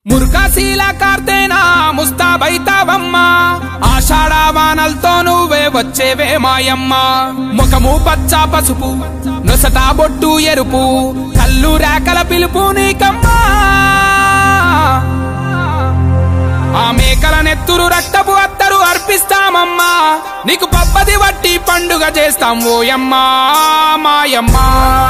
మురుకాశీల కార్తేనా ముస్తాబైతావమ్మా ఆషాఢవానలతో నువ్వే వచ్చేవే మాయమ్మ ముఖము పచ్చ పసుపు నొసట బొట్టు ఎరుపు కళ్ళు రేకల పిలుపు నీకమ్మా ఆ మేకల నెత్తురు రక్తపు అత్తరు అర్పిస్తామమ్మా నీకు పబ్బది వట్టి పండుగ చేస్తాం ఓయమ్మా మాయమ్మా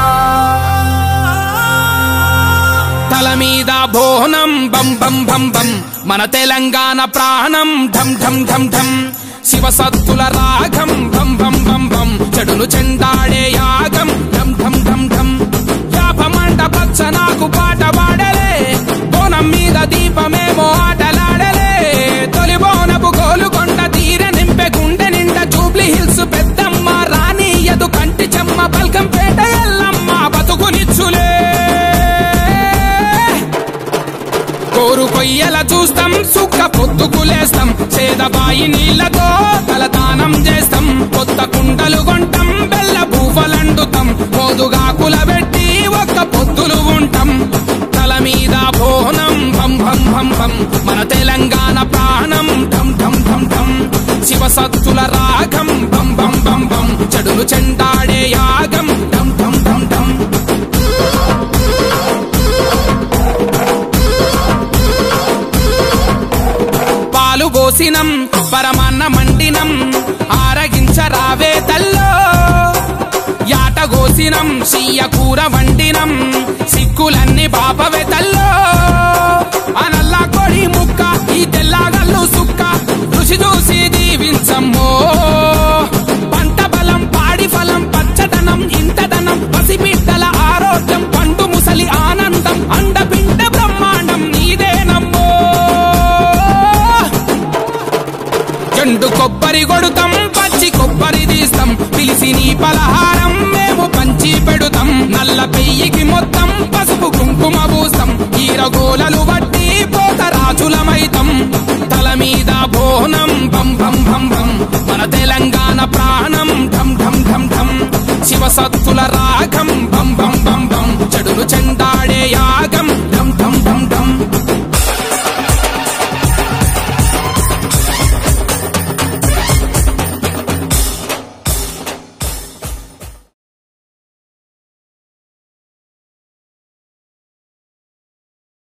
తల మీద బోనం బం బం బం బం మన తెలంగాణ ప్రాణం ఢం ఢం ఢం ఢం శివ సత్తుల రాగం భం భం భం భం చెడును చెండాడే యాగం ఢం ఢం ఢం ఢం యాపమంట పచ్చ నాకు పాట పాడలే బోనం మీద దీపమేమో ఆటలాడలే తొలి బోనపు గోలుకొండ తీర నింపె గుండె నిండా జూబ్లీ హిల్స్ పెద్దమ్మ రాణి ఎదు కంటి చెమ్మ పల్కంపేట ఎల్లమ్మ బతుకునిచ్చులే కోరు కొయ్యల చూస్తాం సుక్క పొద్దుకులేస్తాం చేదబాయి నీళ్లతో తలదానం చేస్తాం కొత్త కుండలు కొంటాం బెల్ల పూవలండుతాం మోదుగాకుల పెట్టి ఒక్క పొద్దులు ఉంటాం తల మీద బోనం భం భం భం భం మన తెలంగాణ ప్రాణం ఢం ఢం ఢం ఢం శివ సత్తుల రాగం భం భం భం భం చెడులు చెండాడే యాగం ఢం ఢం ఢం ఢం పాలు పోసినం పరమాన్న మండినం ఆరగించరావే తల్లో యాట గోసినం సీయ కూర వండినం సిక్కులన్నీ బాపవే తల్లో అనల్లా కొడి ముక్క ఈ తెల్లగల్లు సుక్క రుచి చూసి దీవించమ్మో పంట బలం పాడి ఫలం పచ్చదనం ఇంతదనం పసిబిడ్డల ఆరోగ్యం పండు ముసలి ఆనందం అండపిండ బ్రహ్మాండం నీదేనమ్మో చెండు కొబ్బరి కొడుతాం పచ్చి కొబ్బరి తీస్తాం పిలిసి నీ పలహారం మేము పంచి పెడుతాం నల్ల పెయ్యికి మొత్తం పసుపు కుంకుమ పూస్తాం ఈరగోలలు బట్టి పోత రాజులమైతాం